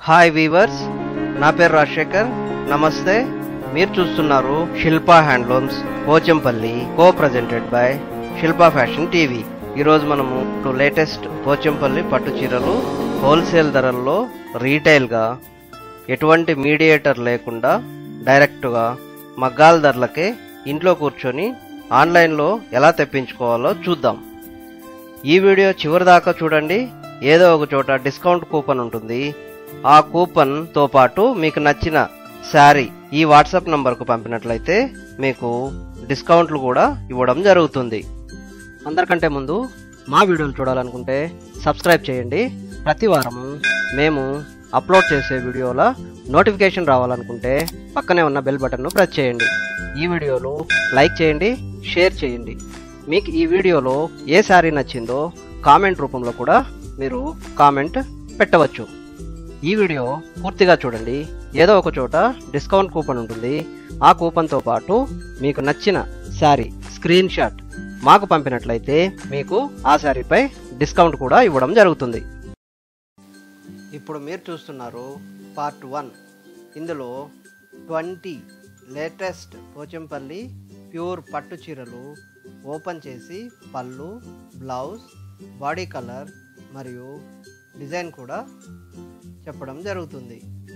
hi weavers నా పేరు రాజశేఖర్ నమస్తే మీరు చూస్తున్నారు Shilpa handlooms Pochampally co presented by Shilpa fashion TV ఈరోజు మనము లేటెస్ట్ పోచంపల్లి పట్టు చీరలు హోల్సేల్ ధరల్లో రీటైల్గా ఎటువంటి మీడియేటర్ లేకుండా డైరెక్ట్గా మగ్గాల ధరలకే ఇంట్లో కూర్చొని ఆన్లైన్లో ఎలా తెప్పించుకోవాలో చూద్దాం ఈ వీడియో చివరి దాకా చూడండి ఏదో ఒక చోట డిస్కౌంట్ కూపన్ ఉంటుంది ఆ కూపన్ తో పాటు మీకు నచ్చిన శారీ ఈ వాట్సాప్ నంబర్కు పంపినట్లయితే మీకు డిస్కౌంట్లు కూడా ఇవ్వడం జరుగుతుంది అందరికంటే ముందు మా వీడియోలు చూడాలనుకుంటే సబ్స్క్రైబ్ చేయండి ప్రతి వారము మేము అప్లోడ్ చేసే వీడియోల నోటిఫికేషన్ రావాలనుకుంటే పక్కనే ఉన్న బెల్ బటన్ను ప్రెస్ చేయండి ఈ వీడియోలు లైక్ చేయండి షేర్ చేయండి మీకు ఈ వీడియోలో ఏ శారీ నచ్చిందో కామెంట్ రూపంలో కూడా మీరు కామెంట్ పెట్టవచ్చు ఈ వీడియో పూర్తిగా చూడండి ఏదో ఒక చోట డిస్కౌంట్ కూపన్ ఉంటుంది ఆ కూపన్తో పాటు మీకు నచ్చిన శారీ స్క్రీన్ షాట్ మాకు పంపినట్లయితే మీకు ఆ శారీపై డిస్కౌంట్ కూడా ఇవ్వడం జరుగుతుంది ఇప్పుడు మీరు చూస్తున్నారు పార్ట్ వన్ ఇందులో ట్వంటీ లేటెస్ట్ పోచంపల్లి ప్యూర్ పట్టు చీరలు ఓపెన్ చేసి పళ్ళు బ్లౌజ్ బాడీ కలర్ మరియు డిజైన్ కూడా చెప్పడం జరుగుతుంది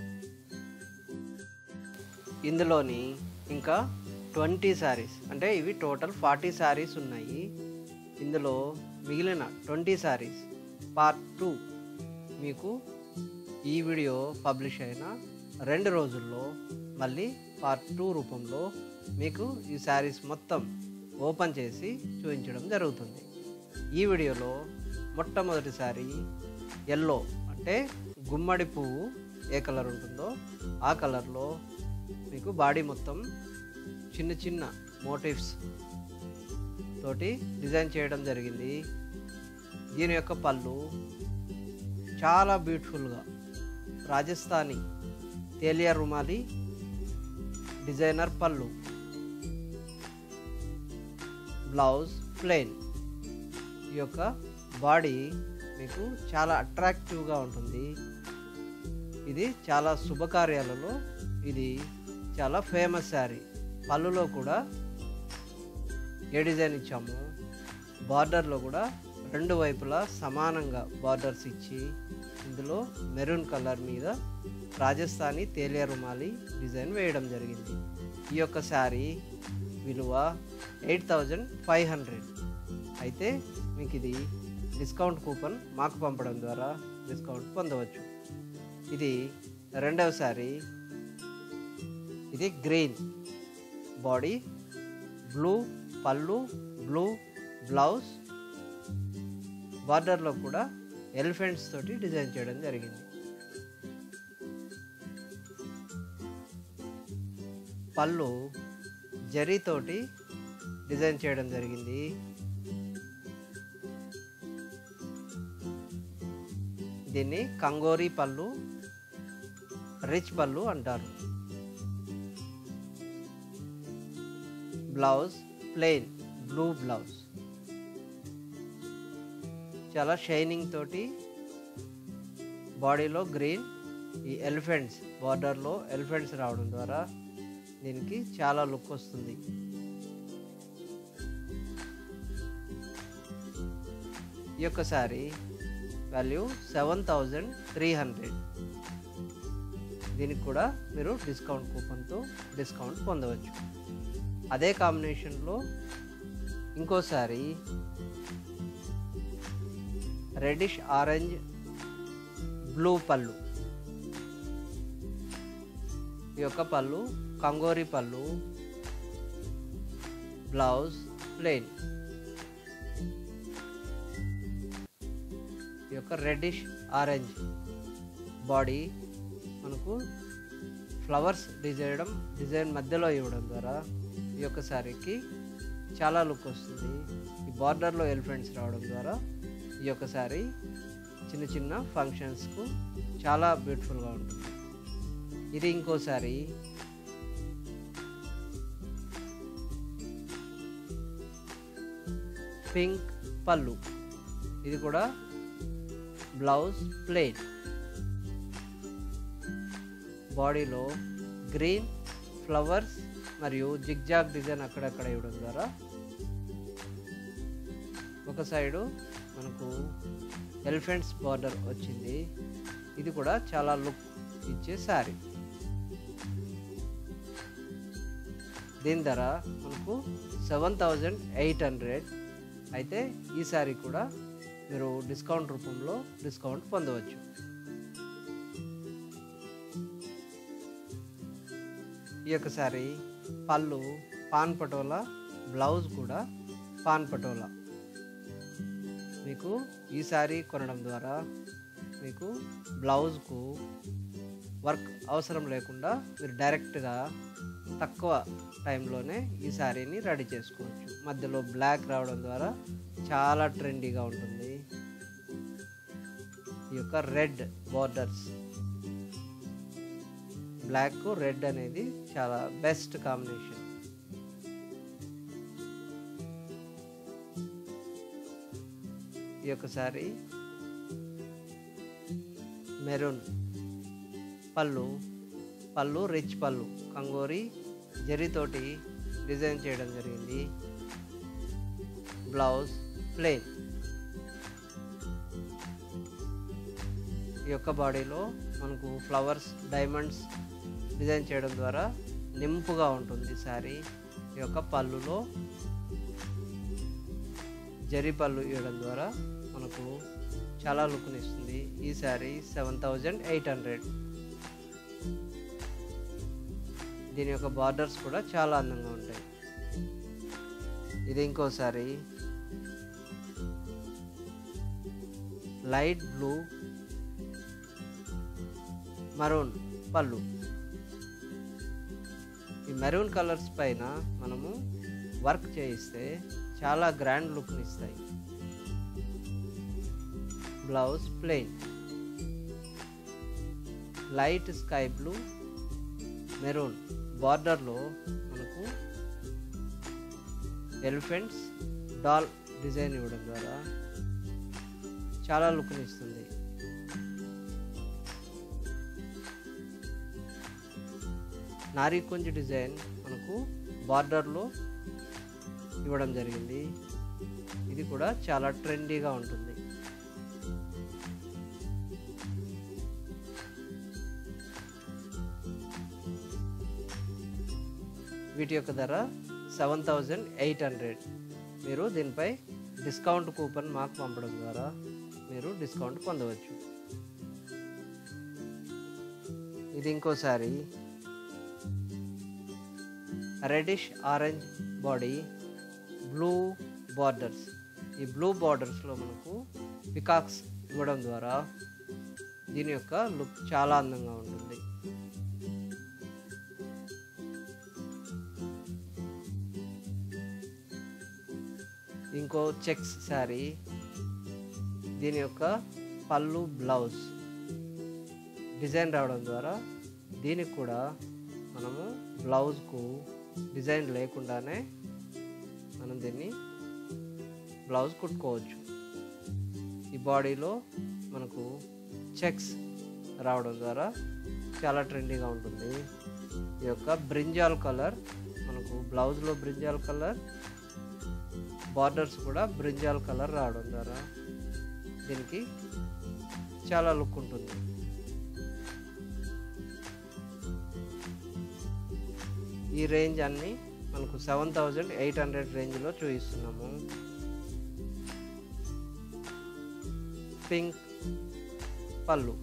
ఇందులోని ఇంకా ట్వంటీ శారీస్ అంటే ఇవి టోటల్ ఫార్టీ శారీస్ ఉన్నాయి ఇందులో మిగిలిన ట్వంటీ శారీస్ పార్ట్ టూ మీకు ఈ వీడియో పబ్లిష్ అయిన రెండు రోజుల్లో మళ్ళీ పార్ట్ టూ రూపంలో మీకు ఈ శారీస్ మొత్తం ఓపెన్ చేసి చూపించడం జరుగుతుంది ఈ వీడియోలో మొట్టమొదటిసారి ఎల్లో అంటే గుమ్మడి పువ్వు ఏ కలర్ ఉంటుందో ఆ కలర్లో మీకు బాడీ మొత్తం చిన్న చిన్న మోటివ్స్ తోటి డిజైన్ చేయడం జరిగింది దీని యొక్క పళ్ళు చాలా బ్యూటిఫుల్గా రాజస్థానీ తేలియా రుమాలి డిజైనర్ పళ్ళు బ్లౌజ్ ప్లెయిన్ ఈ యొక్క బాడీ మీకు చాలా అట్రాక్టివ్గా ఉంటుంది ఇది చాలా శుభకార్యాలలో ఇది చాలా ఫేమస్ శారీ పళ్ళులో కూడా ఏ డిజైన్ ఇచ్చాము బార్డర్లో కూడా రెండు వైపులా సమానంగా బార్డర్స్ ఇచ్చి ఇందులో మెరూన్ కలర్ మీద రాజస్థానీ తేలియా రుమాలి డిజైన్ వేయడం జరిగింది ఈ యొక్క శారీ విలువ ఎయిట్ థౌజండ్ ఫైవ్ హండ్రెడ్ అయితే మీకు ఇది డిస్కౌంట్ కూపన్ మాకు పంపడం ద్వారా డిస్కౌంట్ పొందవచ్చు ఇది రెండవ శారీ ఇది గ్రీన్ బాడీ బ్లూ పళ్ళు బ్లూ బ్లౌజ్ బార్డర్లో కూడా ఎలిఫెంట్స్ తోటి డిజైన్ చేయడం జరిగింది పళ్ళు జరీతోటి డిజైన్ చేయడం జరిగింది దీన్ని కంగోరీ పళ్ళు రిచ్ పళ్ళు అంటారు బ్లౌజ్ ప్లెయిన్ బ్లూ బ్లౌజ్ చాలా షైనింగ్ తోటి బాడీలో గ్రీన్ ఈ ఎలిఫెంట్స్ బార్డర్లో ఎలిఫెంట్స్ రావడం ద్వారా దీనికి చాలా లుక్ వస్తుంది ఈ యొక్క sari value seven thousand three hundred దీనికి కూడా మీరు డిస్కౌంట్ కూపన్తో డిస్కౌంట్ పొందవచ్చు అదే కాంబినేషన్లో ఇంకోసారి రెడిష్ ఆరెంజ్ బ్లూ పళ్ళు ఈ యొక్క పళ్ళు కంగోరి పళ్ళు బ్లౌజ్ ప్లెయిన్ ఈ యొక్క రెడ్డిష్ ఆరెంజ్ బాడీ మనకు ఫ్లవర్స్ డిజైన్ డిజైన్ మధ్యలో ఇవ్వడం ద్వారా ఈ యొక్క శారీకి చాలా లుక్ వస్తుంది ఈ బార్డర్లో ఎలిఫెంట్స్ రావడం ద్వారా ఈ యొక్క శారీ చిన్న చిన్న ఫంక్షన్స్కు చాలా బ్యూటిఫుల్గా ఉంటుంది ఇది ఇంకో శారీ పింక్ పళ్ళు ఇది కూడా బ్లౌజ్ ప్లెయిన్ బాడీలో గ్రీన్ ఫ్లవర్స్ మరియు జిగ్జాగ్ డిజైన్ అక్కడక్కడ ఇవ్వడం ద్వారా ఒక సైడు మనకు ఎలిఫెంట్స్ బార్డర్ వచ్చింది ఇది కూడా చాలా లుక్ ఇచ్చే శారీ దీని ధర మనకు సెవెన్ థౌజండ్ ఎయిట్ హండ్రెడ్ అయితే ఈ శారీ కూడా మీరు డిస్కౌంట్ రూపంలో డిస్కౌంట్ పొందవచ్చు ఈ యొక్క శారీ పళ్ళు పాన్ పటోలా బ్లౌజ్ కూడా పాన్ పటోలా మీకు ఈ శారీ కొనడం ద్వారా మీకు బ్లౌజ్కు వర్క్ అవసరం లేకుండా మీరు డైరెక్ట్గా తక్కువ టైంలోనే ఈ శారీని రెడీ చేసుకోవచ్చు మధ్యలో బ్లాక్ రావడం ద్వారా చాలా ట్రెండీగా ఉంటుంది ఈ యొక్క రెడ్ బార్డర్స్ బ్లాక్ రెడ్ అనేది చాలా బెస్ట్ కాంబినేషన్ ఈ యొక్క శారీ మెరూన్ పళ్ళు పళ్ళు రిచ్ పళ్ళు కంగోరి జరీతోటి డిజైన్ చేయడం జరిగింది బ్లౌజ్ ప్లెయిన్ ఈ యొక్క బాడీలో మనకు ఫ్లవర్స్ డైమండ్స్ డిజైన్ చేయడం ద్వారా నింపుగా ఉంటుంది శారీ ఈ యొక్క పళ్ళులో జరీ పళ్ళు ఇవ్వడం ద్వారా మనకు చాలా లుక్ని ఇస్తుంది ఈ sari seven thousand eight hundred దీని యొక్క బార్డర్స్ కూడా చాలా అందంగా ఉంటాయి ఇది ఇంకోసారి లైట్ బ్లూ మరూన్ పళ్ళు ఈ మెరూన్ కలర్స్ పైన మనము వర్క్ చేయిస్తే చాలా గ్రాండ్ లుక్ని ఇస్తాయి blouse plain light sky blue maroon బార్డర్లో మనకు ఎలిఫెంట్స్ డాల్ డిజైన్ ఇవ్వడం ద్వారా చాలా లుక్ని ఇస్తుంది నారీకుంజ్ డిజైన్ మనకు బార్డర్లో ఇవ్వడం జరిగింది ఇది కూడా చాలా ట్రెండీగా ఉంటుంది వీటి యొక్క ధర సెవెన్ థౌజండ్ ఎయిట్ హండ్రెడ్ మీరు దీనిపై డిస్కౌంట్ కూపన్ మాకు పంపడం ద్వారా మీరు డిస్కౌంట్ పొందవచ్చు ఇది ఇంకోసారి reddish orange body blue borders ఈ బ్లూ బార్డర్స్లో మనకు పికాక్స్ ఇవ్వడం ద్వారా దీని యొక్క లుక్ చాలా అందంగా ఉంటుంది ఇంకో చెక్స్ శారీ దీని యొక్క పళ్ళు బ్లౌజ్ డిజైన్ రావడం ద్వారా దీనికి కూడా మనము బ్లౌజ్కు డిజైన్ లేకుండానే మనం దీన్ని బ్లౌజ్ కుట్టుకోవచ్చు ఈ బాడీలో మనకు చెక్స్ రావడం ద్వారా చాలా ట్రెండీగా ఉంటుంది ఈ యొక్క బ్రింజాల్ కలర్ మనకు బ్లౌజ్లో బ్రింజాల్ కలర్ బార్డర్స్ కూడా బ్రింజాల్ కలర్ రావడం ద్వారా దీనికి చాలా లుక్ ఉంటుంది ఈ రేంజ్ అన్ని మనకు సెవెన్ థౌజండ్ ఎయిట్ హండ్రెడ్ రేంజ్లో చూపిస్తున్నాము పింక్ పళ్ళు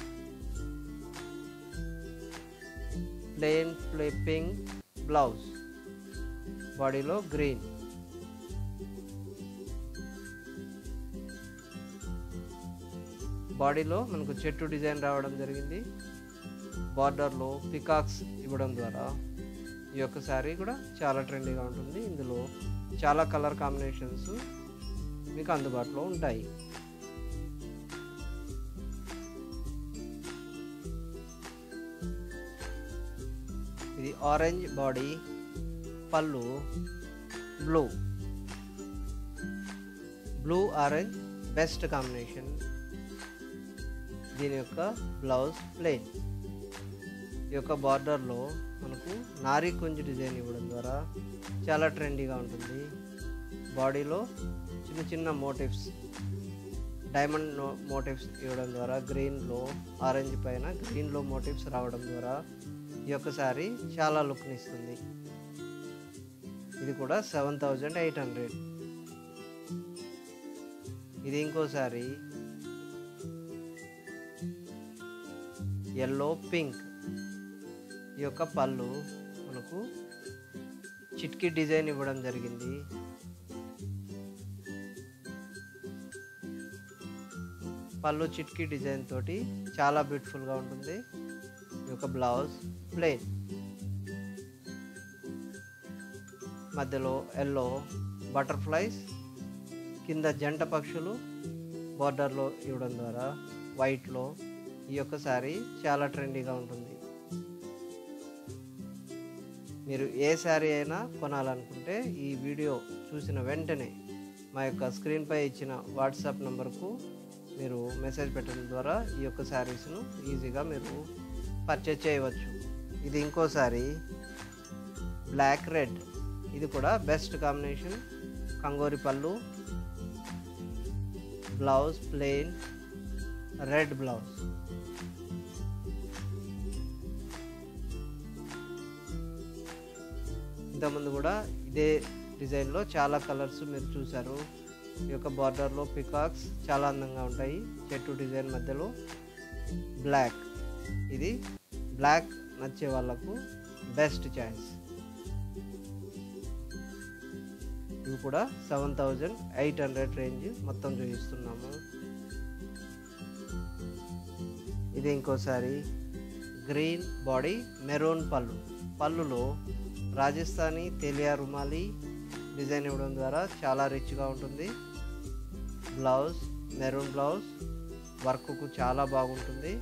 ప్లెయిన్ ప్లే పింక్ బ్లౌజ్ బాడీలో గ్రీన్ బాడీలో మనకు చెట్టు డిజైన్ రావడం జరిగింది బార్డర్లో పికాక్స్ ఇవ్వడం ద్వారా ఈ యొక్క శారీ కూడా చాలా ట్రెండీగా ఉంటుంది ఇందులో చాలా కలర్ కాంబినేషన్స్ మీకు అందుబాటులో ఉంటాయి ఇది ఆరెంజ్ బాడీ పళ్ళు blue blue orange best combination దీని యొక్క బ్లౌజ్ ప్లెయిన్ ఈ యొక్క బార్డర్లో మనకు నారీ కుంజు డిజైన్ ఇవ్వడం ద్వారా చాలా ట్రెండీగా ఉంటుంది బాడీలో చిన్న చిన్న మోటివ్స్ డైమండ్ మోటివ్స్ ఇవ్వడం ద్వారా గ్రీన్లో ఆరెంజ్ పైన గ్రీన్లో మోటివ్స్ రావడం ద్వారా ఈ యొక్క శారీ చాలా లుక్ని ఇస్తుంది ఇది కూడా సెవెన్ థౌజండ్ ఎయిట్ హండ్రెడ్ ఇది ఇంకో శారీ ఎల్లో పింక్ ఈ యొక్క పళ్ళు మనకు చిట్కీ డిజైన్ ఇవ్వడం జరిగింది పళ్ళు చిట్కీ డిజైన్ తోటి చాలా బ్యూటిఫుల్గా ఉంటుంది ఈ యొక్క బ్లౌజ్ ప్లెయిన్ మధ్యలో ఎల్లో బటర్ఫ్లైస్ కింద జంట పక్షులు బార్డర్లో ఇవ్వడం ద్వారా వైట్లో ఈ యొక్క శారీ చాలా ట్రెండీగా ఉంటుంది మీరు ఏ శారీ అయినా కొనాలనుకుంటే ఈ వీడియో చూసిన వెంటనే మా యొక్క స్క్రీన్పై ఇచ్చిన వాట్సాప్ నంబర్కు మీరు మెసేజ్ పెట్టడం ద్వారా ఈ యొక్క శారీస్ను ఈజీగా మీరు పర్చేజ్ చేయవచ్చు ఇది ఇంకో శారీ బ్లాక్ రెడ్ ఇది కూడా బెస్ట్ కాంబినేషన్ కంగోరి పళ్ళు బ్లౌజ్ ప్లెయిన్ రెడ్ బ్లౌజ్ ఇంతకుముందు కూడా ఇదే డిజైన్లో చాలా కలర్స్ మీరు చూసారు ఈ యొక్క బార్డర్లో పికాక్స్ చాలా అందంగా ఉంటాయి చెట్టు డిజైన్ మధ్యలో బ్లాక్ ఇది బ్లాక్ నచ్చే వాళ్ళకు బెస్ట్ చాయిస్ ఇవి కూడా seven thousand eight hundred range మొత్తం చూపిస్తున్నాము ఇది ఇంకోసారి గ్రీన్ బాడీ మెరూన్ పళ్ళు పళ్ళులో రాజస్థానీ తెలియా రుమాలి డిజైన్ ఇవ్వడం ద్వారా చాలా రిచ్గా ఉంటుంది బ్లౌజ్ మెరూన్ బ్లౌజ్ వర్క్కు చాలా బాగుంటుంది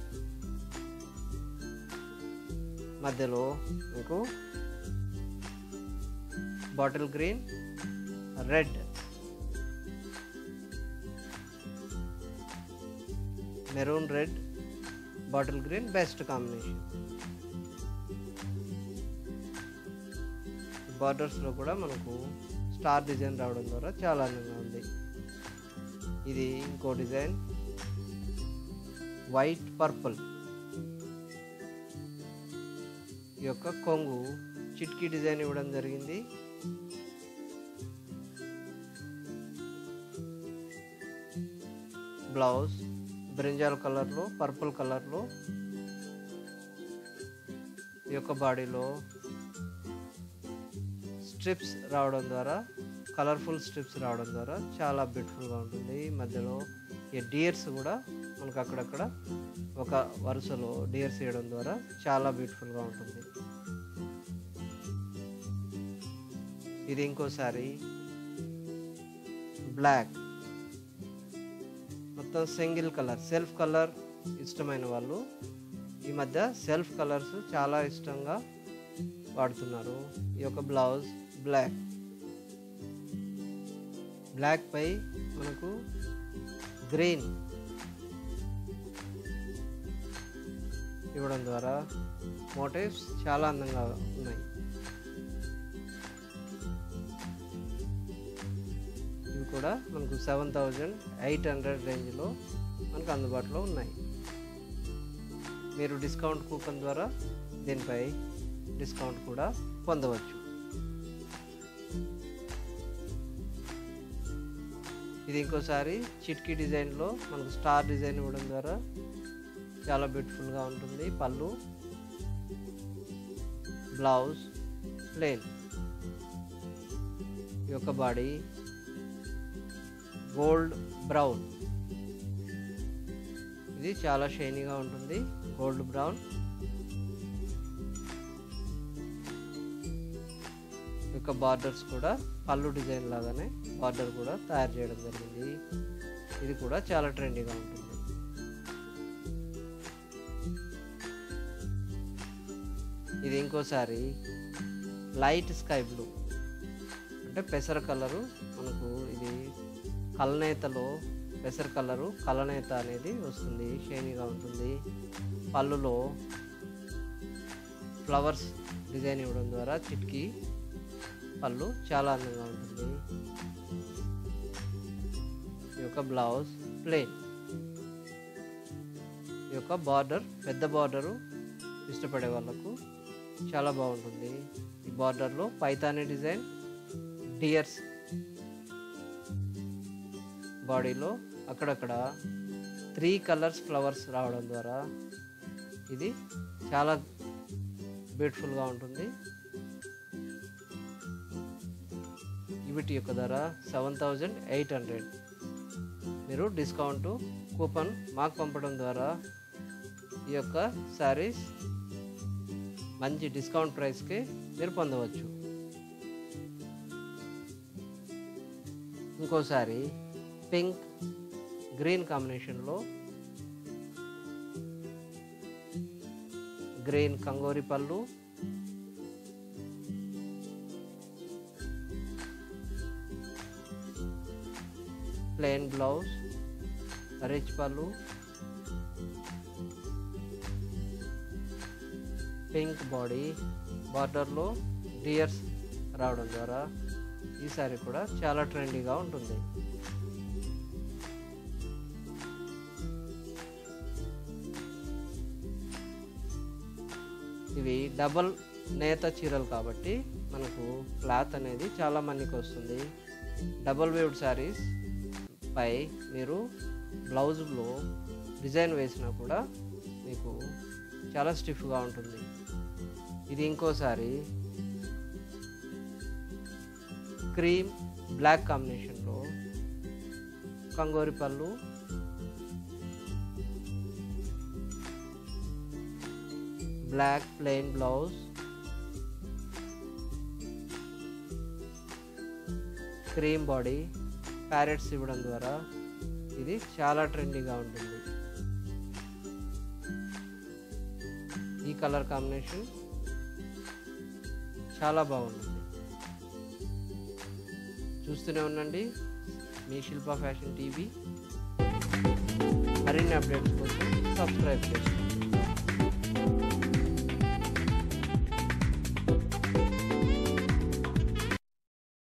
మధ్యలో మీకు bottle green red maroon red bottle green best combination బార్డర్స్లో కూడా మనకు స్టార్ డిజైన్ రావడం ద్వారా చాలా అందంగా ఉంది ఇది ఇంకో డిజైన్ వైట్ పర్పుల్ ఈ యొక్క కొంగు చిట్కీ డిజైన్ ఇవ్వడం జరిగింది బ్లౌజ్ బ్రింజాల్ కలర్లో పర్పుల్ కలర్లో ఈ యొక్క బాడీలో స్ట్రిప్స్ రావడం ద్వారా కలర్ఫుల్ స్ట్రిప్స్ రావడం ద్వారా చాలా బ్యూటిఫుల్గా ఉంటుంది మధ్యలో ఈ డియర్స్ కూడా మనకు అక్కడక్కడ ఒక వరుసలో డియర్స్ వేయడం ద్వారా చాలా బ్యూటిఫుల్గా ఉంటుంది ఇది ఇంకోసారి బ్లాక్ మొత్తం సింగిల్ కలర్ సెల్ఫ్ కలర్ ఇష్టమైన వాళ్ళు ఈ మధ్య సెల్ఫ్ కలర్స్ చాలా ఇష్టంగా వాడుతున్నారు ఈ యొక్క బ్లౌజ్ బ్లాక్ బ్లాక్ పై మనకు గ్రీన్ ఇవ్వడం ద్వారా మోటివ్స్ చాలా అందంగా ఉన్నాయి ఇవి కూడా మనకు సెవెన్ థౌజండ్ ఎయిట్ హండ్రెడ్ రేంజ్లో మనకు అందుబాటులో ఉన్నాయి మీరు డిస్కౌంట్ కూపన్ ద్వారా దీనిపై డిస్కౌంట్ కూడా పొందవచ్చు ఇది ఇంకోసారి చిట్కీ డిజైన్లో మనకు స్టార్ డిజైన్ ఇవ్వడం ద్వారా చాలా బ్యూటిఫుల్గా ఉంటుంది పళ్ళు బ్లౌజ్ ప్లేన్ ఈ యొక్క బాడీ గోల్డ్ బ్రౌన్ ఇది చాలా షైనీగా ఉంటుంది గోల్డ్ బ్రౌన్ యొక్క బార్డర్స్ కూడా పళ్ళు డిజైన్ లాగానే బార్డర్ కూడా తయారు చేయడం జరిగింది ఇది కూడా చాలా ట్రెండీగా ఉంటుంది ఇది ఇంకోసారి లైట్ స్కై బ్లూ అంటే పెసర కలరు మనకు ఇది కలనేతలో పెసర కలరు కలనేత అనేది వస్తుంది షైనీగా ఉంటుంది పళ్ళులో ఫ్లవర్స్ డిజైన్ ఇవ్వడం ద్వారా చిట్కి పళ్ళు చాలా అందంగా ఉంటుంది ఈ యొక్క బ్లౌజ్ ప్లెయిన్ ఈ యొక్క బార్డర్ పెద్ద బార్డరు ఇష్టపడే వాళ్ళకు చాలా బాగుంటుంది ఈ బార్డర్లో పైతానీ డిజైన్ డియర్స్ బాడీలో అక్కడక్కడ త్రీ కలర్స్ ఫ్లవర్స్ రావడం ద్వారా ఇది చాలా బ్యూటిఫుల్గా ఉంటుంది వీటి యొక్క ధర సెవెన్ థౌజండ్ ఎయిట్ హండ్రెడ్ మీరు డిస్కౌంట్ కూపన్ మాకు పంపడం ద్వారా ఈ యొక్క శారీస్ మంచి డిస్కౌంట్ ప్రైస్కి మీరు పొందవచ్చు ఇంకోసారి పింక్ గ్రీన్ కాంబినేషన్లో గ్రీన్ కంగోరి పళ్ళు ప్లెయిన్ బ్లౌజ్ రిచ్ పళ్ళు పింక్ బాడీ బార్డర్లో డియర్స్ రావడం ద్వారా ఈ సారీ కూడా చాలా ట్రెండీగా ఉంటుంది ఇవి డబల్ నేత చీరలు కాబట్టి మనకు క్లాత్ అనేది చాలా మన్నికి వస్తుంది డబల్ వేవ్డ్ శారీస్ పై మీరు బ్లౌజ్లో డిజైన్ వేసినా కూడా మీకు చాలా స్టిఫ్గా ఉంటుంది ఇది ఇంకోసారి క్రీమ్ బ్లాక్ కాంబినేషన్లో కంగోరి పళ్ళు black plain blouse cream body parrots ఇవ్వడం ద్వారా ఇది చాలా ట్రెండీగా ఉంటుంది ఈ కలర్ కాంబినేషన్ చాలా బాగుంటుంది చూస్తూనే ఉండండి మీ శిల్ప ఫ్యాషన్ టీవీ మరిన్ని అప్డేట్స్ కోసం సబ్స్క్రైబ్ చేసుకోండి